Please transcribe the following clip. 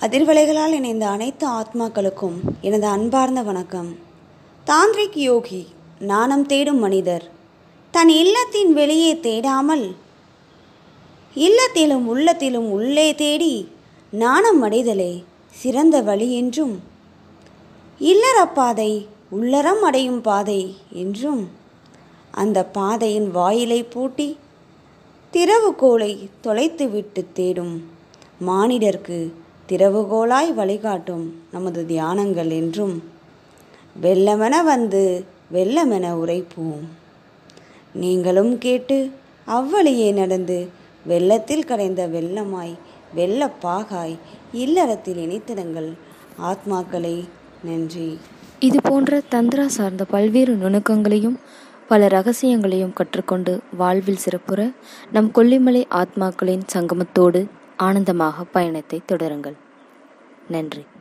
அதிர்வலைகளால் இணைந்த அனைத்து ஆத்மாக்களுக்கும் எனது அன்பார்ந்த வணக்கம் தாந்திரிக் யோகி நாணம் தேடும் மனிதர் தன் இல்லத்தின் வெளியே தேடாமல் இல்லத்திலும் உள்ளத்திலும் உள்ளே தேடி நாணம் அடைதலே சிறந்த வழி என்றும் இல்லறப்பாதை உள்ளறம் அடையும் பாதை என்றும் அந்த பாதையின் வாயிலை பூட்டி திறவுகோலை தொலைத்துவிட்டு தேடும் மானிடர்க்கு திறவுகோலாய் வழிகாட்டும் நமது தியானங்கள் என்றும் வெள்ளமென வந்து வெள்ளமென உரைப்போம் நீங்களும் கேட்டு அவ்வழியே நடந்து வெள்ளத்தில் கரைந்த வெள்ளமாய் வெள்ளப்பாகாய் இல்லறத்தில் இணைத்திடுங்கள் ஆத்மாக்களை நன்றி இது போன்ற தந்திரா சார்ந்த பல்வேறு நுணுக்கங்களையும் பல ரகசியங்களையும் கற்றுக்கொண்டு வாழ்வில் சிறப்புற நம் கொல்லிமலை ஆத்மாக்களின் சங்கமத்தோடு ஆனந்தமாக பயணத்தை தொடருங்கள் நன்றி